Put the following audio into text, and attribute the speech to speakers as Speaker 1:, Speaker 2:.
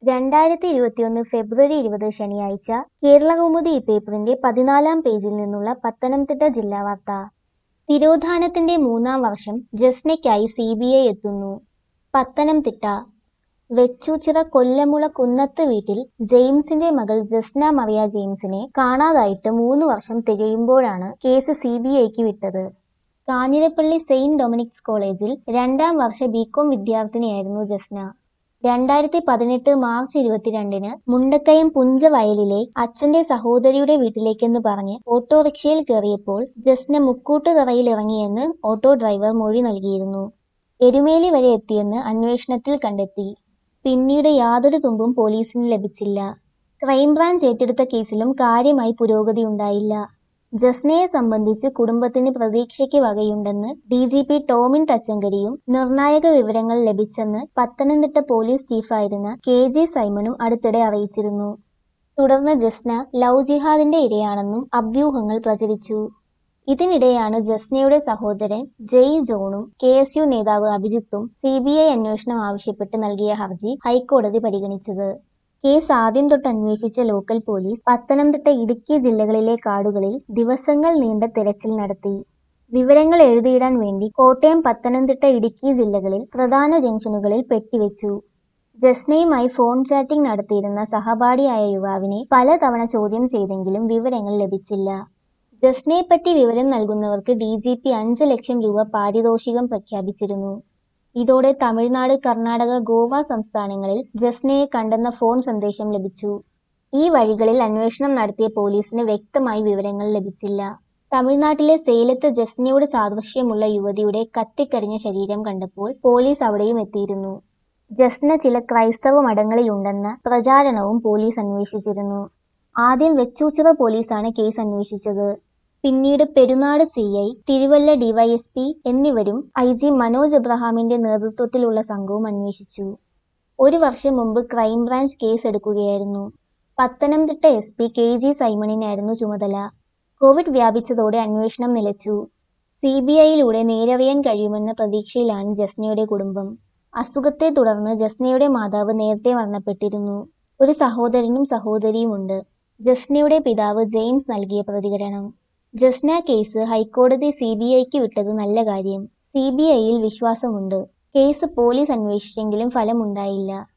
Speaker 1: രണ്ടായിരത്തി ഇരുപത്തിയൊന്ന് ഫെബ്രുവരി ഇരുപത് ശനിയാഴ്ച കേരളകൗമുദി ഈ പേപ്പറിന്റെ പതിനാലാം പേജിൽ നിന്നുള്ള പത്തനംതിട്ട ജില്ലാ വാർത്ത തിരോധാനത്തിന്റെ മൂന്നാം വർഷം ജസ്നയ്ക്കായി സി ബി ഐ എത്തുന്നു പത്തനംതിട്ട വെച്ചൂച്ചിറ കൊല്ലമുള കുന്നത്ത് വീട്ടിൽ ജെയിംസിന്റെ മകൾ ജസ്ന മറിയ ജെയിംസിനെ കാണാതായിട്ട് മൂന്ന് വർഷം തികയുമ്പോഴാണ് കേസ് സി ബി ഐക്ക് വിട്ടത് കാഞ്ഞിരപ്പള്ളി സെയിന്റ് ഡൊമിനിക്സ് കോളേജിൽ രണ്ടാം വർഷ ബികോം വിദ്യാർത്ഥിനിയായിരുന്നു ജസ്ന രണ്ടായിരത്തി പതിനെട്ട് മാർച്ച് ഇരുപത്തിരണ്ടിന് മുണ്ടക്കയം പുഞ്ചവയലിലെ അച്ഛന്റെ സഹോദരിയുടെ വീട്ടിലേക്കെന്ന് പറഞ്ഞ് ഓട്ടോറിക്ഷയിൽ കയറിയപ്പോൾ ജസ്ന മുക്കൂട്ടുതറയിൽ ഇറങ്ങിയെന്ന് ഓട്ടോ ഡ്രൈവർ മൊഴി നൽകിയിരുന്നു എരുമേലി വരെ എത്തിയെന്ന് അന്വേഷണത്തിൽ കണ്ടെത്തി പിന്നീട് യാതൊരു തുമ്പും പോലീസിന് ലഭിച്ചില്ല ക്രൈംബ്രാഞ്ച് ഏറ്റെടുത്ത കേസിലും കാര്യമായി പുരോഗതിയുണ്ടായില്ല ജസ്നയെ സംബന്ധിച്ച് കുടുംബത്തിന് പ്രതീക്ഷയ്ക്ക് വകയുണ്ടെന്ന് ഡി ജി പി ടോമിൻ തച്ചങ്കരിയും നിർണായക വിവരങ്ങൾ ലഭിച്ചെന്ന് പത്തനംതിട്ട പോലീസ് ചീഫായിരുന്ന കെ ജെ സൈമണും അടുത്തിടെ അറിയിച്ചിരുന്നു തുടർന്ന് ജസ്ന ലവ് ജിഹാദിന്റെ ഇരയാണെന്നും അഭ്യൂഹങ്ങൾ പ്രചരിച്ചു ഇതിനിടെയാണ് ജസ്നയുടെ സഹോദരൻ ജയ് ജോണും കെ എസ് യു നേതാവ് അഭിജിത്തും സി ബി ഐ അന്വേഷണം ആവശ്യപ്പെട്ട് നൽകിയ ഹർജി ഹൈക്കോടതി പരിഗണിച്ചത് കേസ് ആദ്യം തൊട്ട് അന്വേഷിച്ച ലോക്കൽ പോലീസ് പത്തനംതിട്ട ഇടുക്കി ജില്ലകളിലെ കാടുകളിൽ ദിവസങ്ങൾ നീണ്ട തെരച്ചിൽ നടത്തി വിവരങ്ങൾ എഴുതിയിടാൻ വേണ്ടി കോട്ടയം പത്തനംതിട്ട ഇടുക്കി ജില്ലകളിൽ പ്രധാന ജംഗ്ഷനുകളിൽ പെട്ടിവെച്ചു ജസ്നയുമായി ഫോൺ ചാറ്റിംഗ് നടത്തിയിരുന്ന സഹപാഠിയായ യുവാവിനെ പലതവണ ചോദ്യം ചെയ്തെങ്കിലും വിവരങ്ങൾ ലഭിച്ചില്ല ജസ്നയെപ്പറ്റി വിവരം നൽകുന്നവർക്ക് ഡി ജി പി അഞ്ച് ലക്ഷം രൂപ പാരിതോഷികം പ്രഖ്യാപിച്ചിരുന്നു ഇതോടെ തമിഴ്നാട് കർണാടക ഗോവ സംസ്ഥാനങ്ങളിൽ ജസ്നയെ കണ്ടെന്ന ഫോൺ സന്ദേശം ലഭിച്ചു ഈ വഴികളിൽ അന്വേഷണം നടത്തിയ പോലീസിന് വ്യക്തമായി വിവരങ്ങൾ ലഭിച്ചില്ല തമിഴ്നാട്ടിലെ സേലത്ത് ജസ്നയോട് സാദൃശ്യമുള്ള യുവതിയുടെ കത്തിക്കരിഞ്ഞ ശരീരം കണ്ടപ്പോൾ പോലീസ് അവിടെയും എത്തിയിരുന്നു ജസ്ന ചില ക്രൈസ്തവ മഠങ്ങളിലുണ്ടെന്ന പ്രചാരണവും പോലീസ് അന്വേഷിച്ചിരുന്നു ആദ്യം വെച്ചൂച്ചിറ പോലീസാണ് കേസ് അന്വേഷിച്ചത് പിന്നീട് Perunad C I Thiruvalla DYSP എന്നിവരും ഐ ജി മനോജ് എബ്രഹാമിന്റെ നേതൃത്വത്തിലുള്ള സംഘവും അന്വേഷിച്ചു ഒരു വർഷം മുമ്പ് ക്രൈംബ്രാഞ്ച് കേസ് എടുക്കുകയായിരുന്നു Pathanamthitta S P K G സൈമണിനായിരുന്നു ചുമതല കോവിഡ് വ്യാപിച്ചതോടെ അന്വേഷണം നിലച്ചു സി ബി ഐയിലൂടെ നേരറിയാൻ കഴിയുമെന്ന പ്രതീക്ഷയിലാണ് ജസ്നയുടെ കുടുംബം അസുഖത്തെ തുടർന്ന് ജസ്നയുടെ മാതാവ് നേരത്തെ മരണപ്പെട്ടിരുന്നു ഒരു സഹോദരനും സഹോദരിയുമുണ്ട് ജസ്നയുടെ പിതാവ് ജെയിംസ് നൽകിയ പ്രതികരണം ജസ്ന കേസ് ഹൈക്കോടതി സി ബി ഐക്ക് വിട്ടത് നല്ല കാര്യം സി ബി ഐയിൽ വിശ്വാസമുണ്ട് കേസ് പോലീസ് അന്വേഷിച്ചെങ്കിലും ഫലമുണ്ടായില്ല